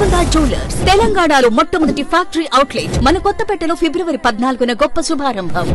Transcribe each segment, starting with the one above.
Golconda jewellers తెలంగాణలో మొట్టమొదటి factory outlet మన కొత్తపేటలో ఫిబ్రవరి పద్నాలుగున గొప్ప శుభారంభం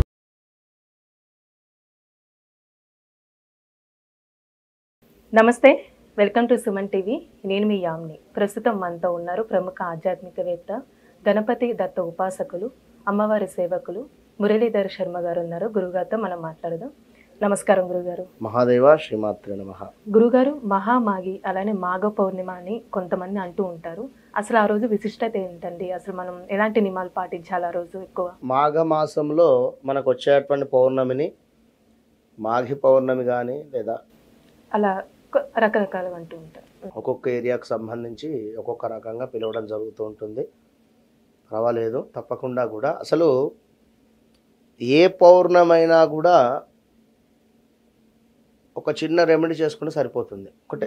నమస్తే వెల్కమ్ టు సుమన్ టీవీ నేను మీ యామ్ని ప్రస్తుతం మనతో ఉన్నారు ప్రముఖ ఆధ్యాత్మికవేత్త గణపతి దత్త ఉపాసకులు అమ్మవారి సేవకులు మురళీధర్ శర్మ గారు ఉన్నారు గురుగారితో మనం మాట్లాడదాం నమస్కారం గురుగారు మహాదేవ శ్రీమాత్రే నమ గురుగారు మహామాగి అలానే మాఘ పౌర్ణిమ అని కొంతమంది అంటూ ఉంటారు అసలు ఆ రోజు విశిష్టత ఏంటండి అసలు మనం ఎలాంటి నియమాలు పాటించాలి ఆ రోజు ఎక్కువ మాఘ మాసంలో మనకు వచ్చేటువంటి పౌర్ణమిని మాఘి పౌర్ణమి కానీ లేదా అలా కొ- రకరకాలుగా అంటూ ఉంటారు ఒక్కొక్క ఏరియాకు సంబంధించి ఒక్కొక్క రకంగా పిలవడం జరుగుతూ ఉంటుంది పర్వాలేదు తప్పకుండా కూడా అసలు ఏ పౌర్ణమైనా కూడా ఒక చిన్న రెమెడీ చేసుకుంటే సరిపోతుంది ఒకటే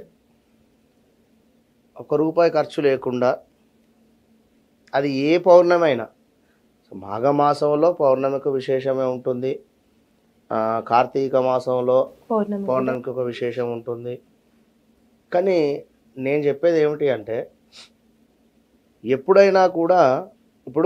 ఒక రూపాయి ఖర్చు లేకుండా అది ఏ పౌర్ణమైనా సో మాఘమాసంలో పౌర్ణమికి విశేషమే ఉంటుంది ఆ, కార్తీక మాసంలో పౌర్ణమి పౌర్ణమికి ఒక విశేషం ఉంటుంది కానీ నేను చెప్పేది ఏమిటి అంటే ఎప్పుడైనా కూడా ఇప్పుడు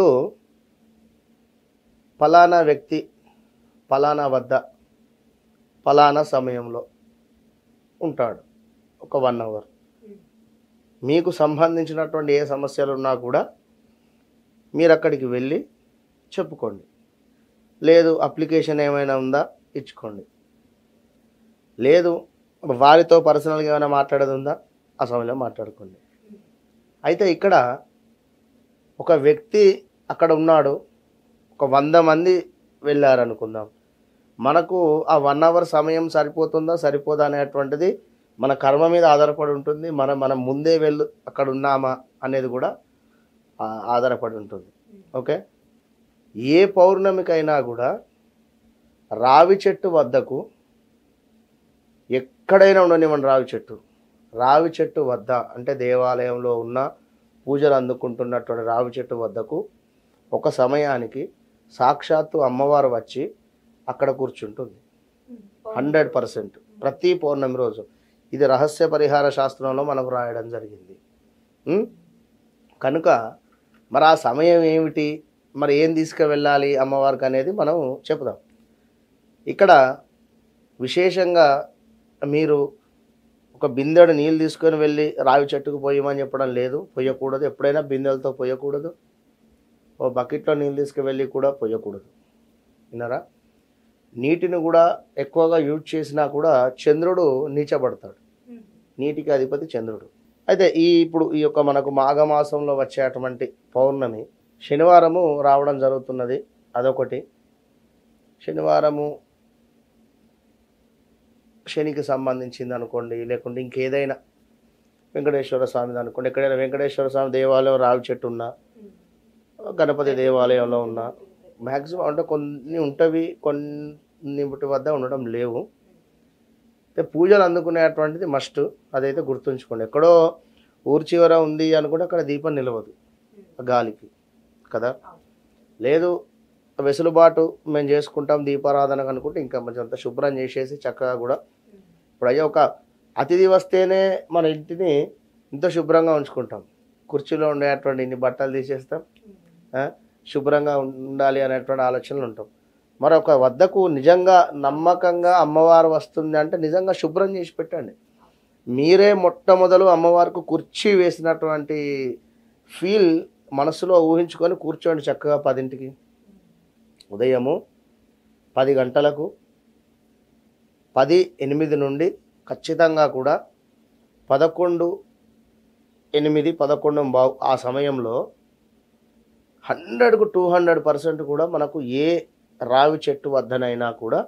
ఫలానా వ్యక్తి ఫలానా వద్ద ఫలానా సమయంలో ఉంటాడు ఒక వన్ అవర్ మీకు సంబంధించినటువంటి ఏ సమస్యలు ఉన్నా కూడా మీరు అక్కడికి వెళ్ళి చెప్పుకోండి లేదు అప్లికేషన్ ఏమైనా ఉందా ఇచ్చుకోండి లేదు వారితో పర్సనల్గా ఏమైనా మాట్లాడేది ఉందా ఆ సమయంలో మాట్లాడుకోండి అయితే ఇక్కడ ఒక వ్యక్తి అక్కడ ఉన్నాడు ఒక వంద మంది వెళ్ళారనుకుందాం మనకు ఆ వన్ అవర్ సమయం సరిపోతుందా సరిపోదా అనేటువంటిది మన కర్మ మీద ఆధారపడి ఉంటుంది మన మనం ముందే వెళ్ళు అక్కడ ఉన్నామా అనేది కూడా ఆ, ఆధారపడి ఉంటుంది ఓకే ఏ పౌర్ణమికైనా కూడా రావి చెట్టు వద్దకు ఎక్కడైనా ఉండనివ్వండి రావి చెట్టు రావి చెట్టు వద్ద అంటే దేవాలయంలో ఉన్న పూజలు అందుకుంటున్నటువంటి రావి చెట్టు వద్దకు ఒక సమయానికి సాక్షాత్తు అమ్మవారు వచ్చి అక్కడ కూర్చుంటుంది హండ్రెడ్ పర్సెంట్ ప్రతి పౌర్ణమి రోజు ఇది రహస్య పరిహార శాస్త్రంలో మనకు రాయడం జరిగింది ఉం? కనుక మరి ఆ సమయం ఏమిటి మరి ఏం తీసుకువెళ్ళాలి అమ్మవారికి అనేది మనం చెప్దాం ఇక్కడ విశేషంగా మీరు ఒక బిందెడు నీళ్ళు తీసుకొని వెళ్ళి రావి చెట్టుకు పోయమని చెప్పడం లేదు పొయ్యకూడదు ఎప్పుడైనా బిందెలతో పొయ్యకూడదు ఓ బకెట్లో నీళ్ళు తీసుకువెళ్ళి కూడా పొయ్యకూడదు విన్నారా నీటిని కూడా ఎక్కువగా యూజ్ చేసినా కూడా చంద్రుడు నీచబడతాడు నీటికి అధిపతి చంద్రుడు అయితే ఈ ఇప్పుడు ఈ యొక్క మనకు మాఘమాసంలో వచ్చేటువంటి పౌర్ణమి శనివారము రావడం జరుగుతున్నది అదొకటి శనివారము శనికి సంబంధించింది అనుకోండి లేకుంటే ఇంకేదైనా వెంకటేశ్వర స్వామిది అనుకోండి ఎక్కడైనా వెంకటేశ్వర స్వామి దేవాలయం రావి చెట్టు ఉన్నా గణపతి దేవాలయంలో ఉన్నా మ్యాక్సిమం అంటే కొన్ని ఉంటవి కొన్ని వద్ద ఉండడం లేవు అయితే పూజలు అందుకునేటువంటిది మస్ట్ అదైతే గుర్తుంచుకోండి ఎక్కడో ఊరి చివర ఉంది అనుకుంటే అక్కడ దీపం నిలవదు ఆ గాలికి కదా లేదు వెసులుబాటు మేము చేసుకుంటాం దీపారాధన అనుకుంటే ఇంకా కొంచెం అంత శుభ్రం చేసేసి చక్కగా కూడా ఇప్పుడు అయ్యా ఒక అతిథి వస్తేనే మన ఇంటిని ఇంత శుభ్రంగా ఉంచుకుంటాం కుర్చీలో ఉండేటువంటి ఇన్ని బట్టలు తీసేస్తాం ఆ, శుభ్రంగా ఉండాలి అనేటువంటి ఆలోచనలు ఉంటాం మరొక వద్దకు నిజంగా నమ్మకంగా అమ్మవారు వస్తుంది అంటే నిజంగా శుభ్రం చేసి పెట్టండి మీరే మొట్టమొదలు అమ్మవారికి కుర్చీ వేసినటువంటి ఫీల్ మనసులో ఊహించుకొని కూర్చోండి చక్కగా పదింటికి ఉదయము పది గంటలకు పది ఎనిమిది నుండి ఖచ్చితంగా కూడా పదకొండు ఎనిమిది పదకొండు బావు ఆ సమయంలో హండ్రెడ్కు టూ హండ్రెడ్ పర్సెంట్ కూడా మనకు ఏ రావి చెట్టు వద్దనైనా కూడా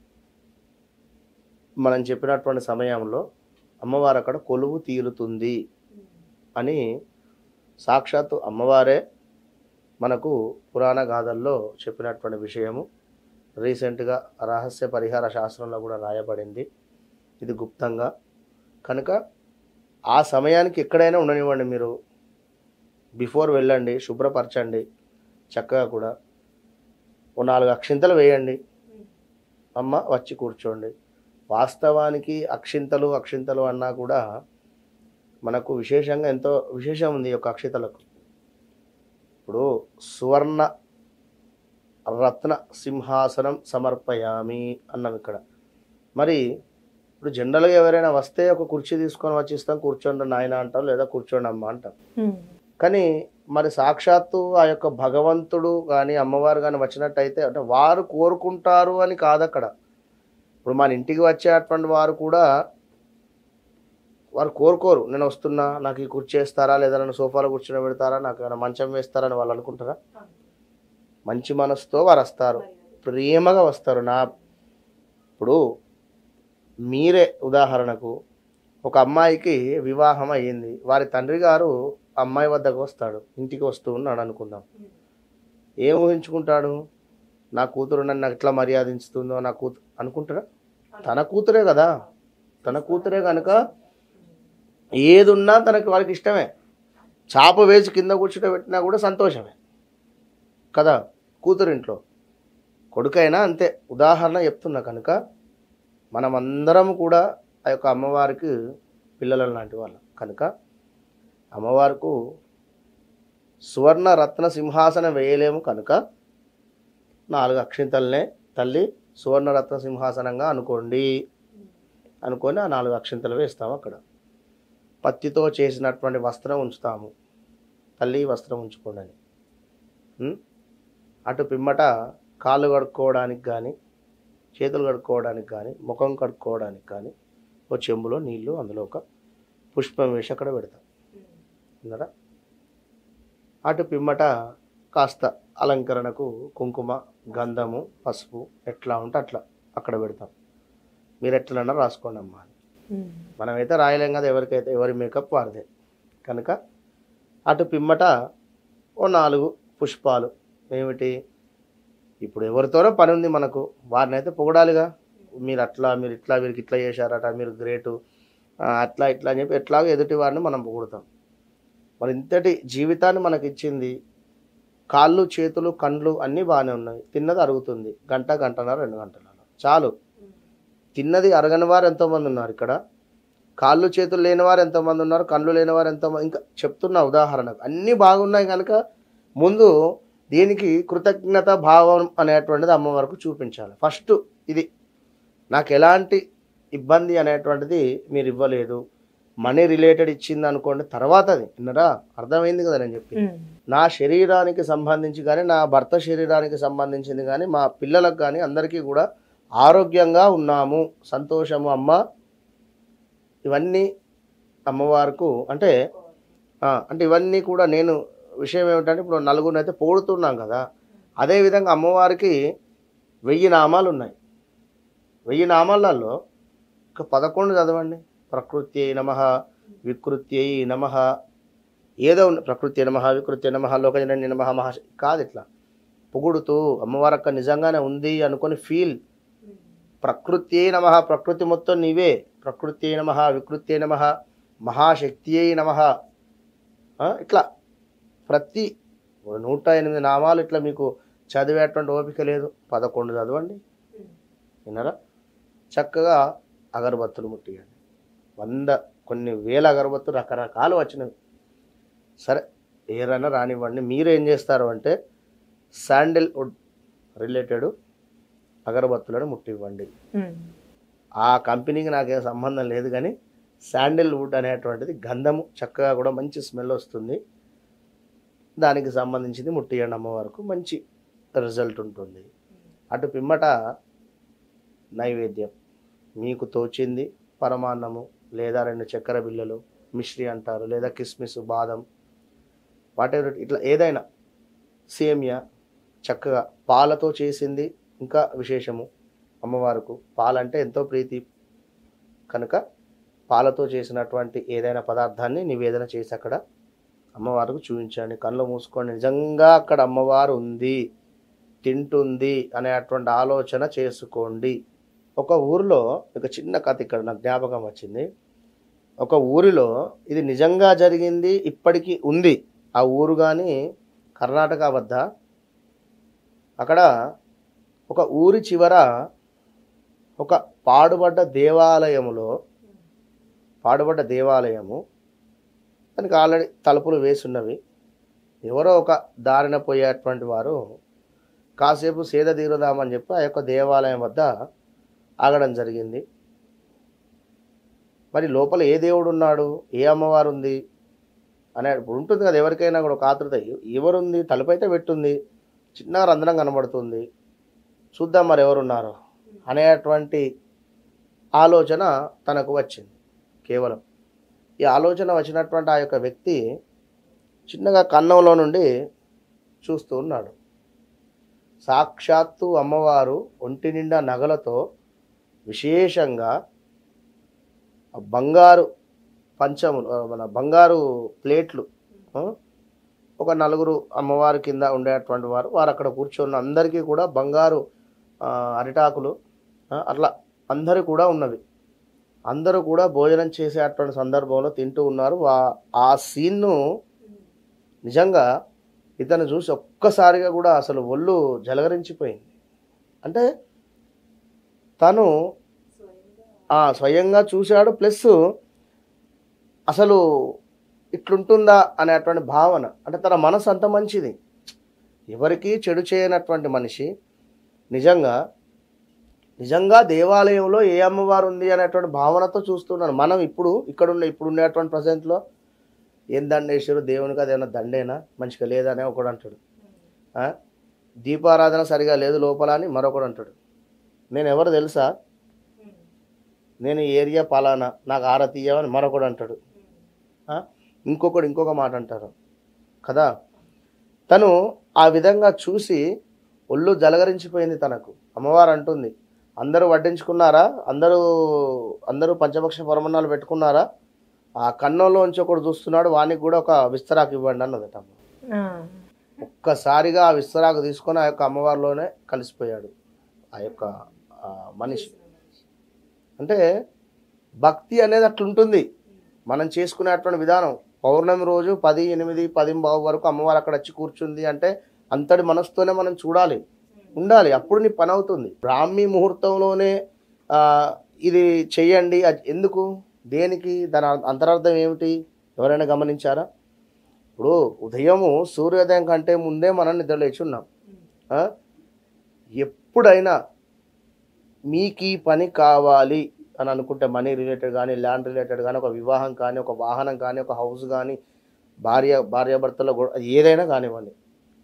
మనం చెప్పినటువంటి సమయంలో అమ్మవారు అక్కడ కొలువు తీరుతుంది అని సాక్షాత్తు అమ్మవారే మనకు పురాణ గాథల్లో చెప్పినటువంటి విషయము రీసెంట్గా రహస్య పరిహార శాస్త్రంలో కూడా రాయబడింది ఇది గుప్తంగా కనుక ఆ సమయానికి ఎక్కడైనా ఉండనివ్వండి మీరు బిఫోర్ వెళ్ళండి శుభ్రపరచండి చక్కగా కూడా ఓ నాలుగు అక్షింతలు వేయండి అమ్మ వచ్చి కూర్చోండి వాస్తవానికి అక్షింతలు అక్షింతలు అన్నా కూడా మనకు విశేషంగా ఎంతో విశేషం ఉంది ఈ యొక్క అక్షతలకు ఇప్పుడు సువర్ణ రత్న సింహాసనం సమర్పయామి అన్నాం ఇక్కడ మరి ఇప్పుడు జనరల్గా ఎవరైనా వస్తే ఒక కుర్చీ తీసుకొని వచ్చి ఇస్తాం కూర్చోండి నాయన అంటాం లేదా కూర్చోండి అమ్మ అంటాం ఉమ్. కానీ మరి సాక్షాత్తు ఆ యొక్క భగవంతుడు కానీ అమ్మవారు కానీ వచ్చినట్టయితే అంటే వారు కోరుకుంటారు అని కాదు అక్కడ ఇప్పుడు మన ఇంటికి వచ్చేటువంటి వారు కూడా వారు కోరుకోరు నేను వస్తున్నా నాకు ఈ కుర్చీ వేస్తారా లేదా నన్ను సోఫాలో కూర్చొని పెడతారా నాకు ఏమైనా మంచం వేస్తారా అని వాళ్ళు అనుకుంటారా మంచి మనసుతో వారు వస్తారు ప్రేమగా వస్తారు నా ఇప్పుడు మీరే ఉదాహరణకు ఒక అమ్మాయికి వివాహం అయ్యింది వారి తండ్రి గారు అమ్మాయి వద్దకు వస్తాడు ఇంటికి వస్తూ ఉన్నాడు అనుకుందాం ఏం ఊహించుకుంటాడు నా కూతురు నన్ను ఎట్లా మర్యాదించుతుందో నా కూతురు అనుకుంటాడా తన కూతురే కదా తన కూతురే కనుక ఏది ఉన్నా తనకి వాళ్ళకి ఇష్టమే చాప వేసి కింద కూర్చుంటే పెట్టినా కూడా సంతోషమే కదా కూతురింట్లో కొడుకైనా అంతే ఉదాహరణ చెప్తున్నా కనుక మనమందరం కూడా ఆ యొక్క అమ్మవారికి పిల్లల లాంటి వాళ్ళం కనుక అమ్మవారికి సువర్ణ రత్న సింహాసనం వేయలేము కనుక నాలుగు అక్షింతలనే తల్లి సువర్ణ రత్న సింహాసనంగా అనుకోండి అనుకొని ఆ నాలుగు అక్షింతలు వేస్తాము అక్కడ పత్తితో చేసినటువంటి వస్త్రం ఉంచుతాము తల్లి ఈ వస్త్రం ఉంచుకోండి అని ఉం? అటు పిమ్మట కాళ్ళు కడుక్కోవడానికి కానీ చేతులు కడుక్కోవడానికి కానీ ముఖం కడుక్కోవడానికి కానీ ఓ చెంబులో నీళ్లు అందులో ఒక పుష్పం వేసి అక్కడ పెడతాం విన్నారా అటు పిమ్మట కాస్త అలంకరణకు కుంకుమ గంధము పసుపు ఎట్లా ఉంటే అట్లా అక్కడ పెడతాం మీరు ఎట్లన్నా రాసుకోండి అమ్మా అని. ఉమ్. మనమైతే రాయలేం కదా ఎవరికైతే ఎవరి మేకప్ వారిదే కనుక అటు పిమ్మట ఓ నాలుగు పుష్పాలు ఏమిటి ఇప్పుడు ఎవరితోనో పని ఉంది మనకు వారిని అయితే పొగడాలిగా మీరు అట్లా మీరు ఇట్లా వీరికి ఇట్లా చేశారట మీరు గ్రేటు ఆ, అట్లా ఇట్లా అని చెప్పి ఎట్లాగో ఎదుటి వారిని మనం పొగుడుతాం మరి ఇంతటి జీవితాన్ని మనకి ఇచ్చింది కాళ్ళు చేతులు కండ్లు అన్నీ బాగానే ఉన్నాయి తిన్నది అరుగుతుంది గంట గంటన్నర రెండు గంటల చాలు తిన్నది అరగని వారు ఎంతోమంది ఉన్నారు ఇక్కడ కాళ్ళు చేతులు లేని వారు ఎంతోమంది ఉన్నారు కళ్ళు లేని వారు ఎంతోమంది ఇంకా చెప్తున్న ఉదాహరణకు అన్నీ బాగున్నాయి కనుక ముందు దీనికి కృతజ్ఞత భావం అనేటువంటిది అమ్మవారికి చూపించాలి ఫస్ట్ ఇది నాకు ఎలాంటి ఇబ్బంది అనేటువంటిది మీరు ఇవ్వలేదు మనీ రిలేటెడ్ ఇచ్చింది అనుకోండి తర్వాత అది విన్నరా అర్థమైంది కదా నేను చెప్పి ఉమ్. నా శరీరానికి సంబంధించి కానీ నా భర్త శరీరానికి సంబంధించింది కానీ మా పిల్లలకు కానీ అందరికీ కూడా ఆరోగ్యంగా ఉన్నాము సంతోషము అమ్మ ఇవన్నీ అమ్మవారికి అంటే ఆ, అంటే ఇవన్నీ కూడా నేను విషయం ఏమిటంటే ఇప్పుడు నలుగురిని అయితే పొగుడుతున్నాం కదా అదేవిధంగా అమ్మవారికి వెయ్యి నామాలు ఉన్నాయి వెయ్యి నామాలలో ఒక పదకొండు చదవండి ప్రకృతి నమ వికృత్యై నమ ఏదో ఉంది ప్రకృతి నమ వికృతి నమ లోకజనని నమ మహా కాదు ఇట్లా పొగుడుతూ అమ్మవారి అక్క నిజంగానే ఉంది అనుకొని ఫీల్ ప్రకృతి నమ ప్రకృతి మొత్తం నీవే ప్రకృతి నమ వికృతి నమ మహాశక్తి నమ ఇట్లా ప్రతి నూట ఎనిమిది నామాలు ఇట్లా మీకు చదివేటువంటి ఓపిక లేదు పదకొండు చదవండి విన్నారా చక్కగా అగరబత్తులు ముట్టియండి వంద కొన్ని వేల అగరబత్తులు రకరకాలు వచ్చినవి సరే ఏరైనా రానివ్వండి మీరు ఏం చేస్తారు అంటే శాండిల్ వుడ్ రిలేటెడ్ అగరబత్తులను ముట్టివ్వండి ఉమ్. ఆ కంపెనీకి నాకేం సంబంధం లేదు కానీ శాండిల్ వుడ్ అనేటువంటిది గంధము చక్కగా కూడా మంచి స్మెల్ వస్తుంది దానికి సంబంధించింది ముట్టియండి అమ్మవారికి మంచి రిజల్ట్ ఉంటుంది అటు పిమ్మట నైవేద్యం మీకు తోచింది పరమాన్నము లేదా రెండు చక్కెర బిళ్ళలు మిశ్రీ అంటారు లేదా కిస్మిస్ బాదం వాటెవర్ ఇట్లా ఏదైనా సేమియా చక్కగా పాలతో చేసింది ఇంకా విశేషము అమ్మవారికి పాలంటే ఎంతో ప్రీతి కనుక పాలతో చేసినటువంటి ఏదైనా పదార్థాన్ని నివేదన చేసి అక్కడ అమ్మవారికి చూపించండి కళ్ళు మూసుకొని నిజంగా అక్కడ అమ్మవారు ఉంది తింటుంది అనేటువంటి ఆలోచన చేసుకోండి ఒక ఊరిలో ఒక చిన్న కథ ఇక్కడ నాకు జ్ఞాపకం వచ్చింది ఒక ఊరిలో ఇది నిజంగా జరిగింది ఇప్పటికీ ఉంది ఆ ఊరు కానీ కర్ణాటక వద్ద అక్కడ ఒక ఊరి చివర ఒక పాడుబడ్డ దేవాలయములో పాడుబడ్డ దేవాలయము దానికి ఆల్రెడీ తలుపులు వేసి ఉన్నవి ఎవరో ఒక దారిన పోయేటువంటి వారు కాసేపు సేద తీరుదామని చెప్పి ఆ యొక్క దేవాలయం వద్ద ఆగడం జరిగింది మరి లోపల ఏ దేవుడు ఉన్నాడు ఏ అమ్మవారు ఉంది అనే ఇప్పుడు ఉంటుంది కదా ఎవరికైనా కూడా ఒక ఆతృత ఎవరుంది తలుపు అయితే పెట్టుంది చిన్న రంధ్రం కనబడుతుంది చూద్దాం మరి ఎవరున్నారో అనేటువంటి ఆలోచన తనకు వచ్చింది కేవలం ఈ ఆలోచన వచ్చినటువంటి ఆ యొక్క వ్యక్తి చిన్నగా కన్నంలో నుండి చూస్తూ ఉన్నాడు సాక్షాత్తు అమ్మవారు ఒంటి నిండా నగలతో విశేషంగా ఆ బంగారు పంచములు ఆ, మన బంగారు ప్లేట్లు ఆ, ఒక నలుగురు అమ్మవారి కింద ఉండేటువంటి వారు వారు అక్కడ కూర్చొని అందరికీ కూడా బంగారు ఆ, అరిటాకులు ఆ, అట్లా అందరూ కూడా ఉన్నవి అందరూ కూడా భోజనం చేసేటువంటి సందర్భంలో తింటూ ఉన్నారు వా- ఆ సీన్ను నిజంగా ఇతను చూసి ఒక్కసారిగా కూడా అసలు ఒళ్ళు జలగరించిపోయింది అంటే తను ఆ, స్వయంగా చూశాడు ప్లస్ అసలు ఇట్లుంటుందా అనేటువంటి భావన అంటే తన మనసు అంత మంచిది ఎవరికి చెడు చేయనటువంటి మనిషి నిజంగా నిజంగా దేవాలయంలో ఏ అమ్మవారు ఉంది అనేటువంటి భావనతో చూస్తున్నాను మనం ఇప్పుడు ఇక్కడ ఉన్న ఇప్పుడు ఉండేటువంటి ప్రజెంట్లో ఏం దండేశ్వరు దేవునికి అదేమన్నా దండేనా మంచిగా లేదనే ఒకడు అంటాడు ఆ? దీపారాధన సరిగా లేదు లోపల అని మరొకడు అంటాడు నేను ఎవరు తెలుసా నేను ఈ ఏరియా పలానా నాకు ఆరతీయమని మరొకడు అంటాడు ఆ? ఇంకొకడు ఇంకొక మాట అంటారు కదా తను ఆ విధంగా చూసి ఒళ్ళు జలగరించిపోయింది తనకు అమ్మవారు అంటుంది అందరూ వడ్డించుకున్నారా అందరూ అందరూ పంచపక్ష పరమన్నాలు పెట్టుకున్నారా ఆ కన్నంలోంచి ఒకడు చూస్తున్నాడు వానికి కూడా ఒక విస్తరాకు ఇవ్వండి అన్నదట అమ్మ ఆ. ఒక్కసారిగా ఆ విస్తరాకు తీసుకొని ఆ యొక్క అమ్మవారిలోనే కలిసిపోయాడు ఆ యొక్క ఆ మనిషి అంటే భక్తి అనేది అట్లుంటుంది మనం చేసుకునేటువంటి విధానం పౌర్ణమి రోజు పది ఎనిమిది పది బావు వరకు అమ్మవారు అక్కడ వచ్చి కూర్చుంది అంటే అంతటి మనసుతోనే మనం చూడాలి ఉండాలి అప్పుడు నీ పని అవుతుంది బ్రాహ్మీ ముహూర్తంలోనే ఆ, ఇది చెయ్యండి అది ఎందుకు దేనికి దాని అంతరార్థం ఏమిటి ఎవరైనా గమనించారా ఇప్పుడు ఉదయము సూర్యోదయం కంటే ముందే మనం నిద్ర లేచి ఉన్నాం ఆ? ఎప్పుడైనా మీకు ఈ పని కావాలి అని అనుకుంటే మనీ రిలేటెడ్ కానీ ల్యాండ్ రిలేటెడ్ కానీ ఒక వివాహం కానీ ఒక వాహనం కానీ ఒక హౌస్ కానీ భార్య భార్యాభర్తల గొడవ అది ఏదైనా కానివ్వండి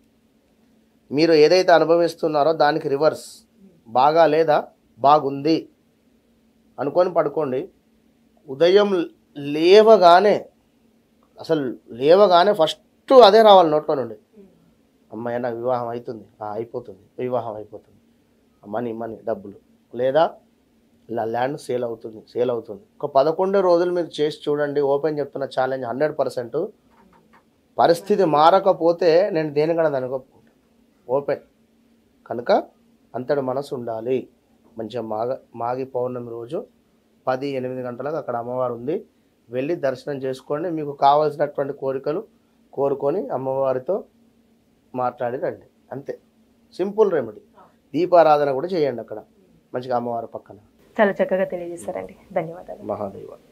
మీరు ఏదైతే అనుభవిస్తున్నారో దానికి రివర్స్ బాగా లేదా బాగుంది అనుకొని పడుకోండి ఉదయం లేవగానే అసలు లేవగానే ఫస్ట్ అదే రావాలి నోట్లో నుండి అమ్మాయి నాకు వివాహం అవుతుంది ఆ, అయిపోతుంది వివాహం అయిపోతుంది మనీ మనీ డబ్బులు లేదా ఇలా ల్యాండ్ సేల్ అవుతుంది సేల్ అవుతుంది ఒక పదకొండు రోజులు మీరు చేసి చూడండి ఓపెన్ చెప్తున్న ఛాలెంజ్ హండ్రెడ్ పర్సెంట్ పరిస్థితి మారకపోతే నేను దేనికన్నా అనుకోకుంటా ఓపెన్ కనుక అంతటి మనసు ఉండాలి మంచిగా మాగ మాగి పౌర్ణమి రోజు పది ఎనిమిది గంటలకు అక్కడ అమ్మవారు ఉంది వెళ్ళి దర్శనం చేసుకోండి మీకు కావాల్సినటువంటి కోరికలు కోరుకొని అమ్మవారితో మాట్లాడి రండి అంతే సింపుల్ రెమెడీ దీపారాధన కూడా చేయండి అక్కడ మంచిగా అమ్మవారి పక్కన చాలా చక్కగా తెలియజేశారండి ధన్యవాదాలు మహాదేవ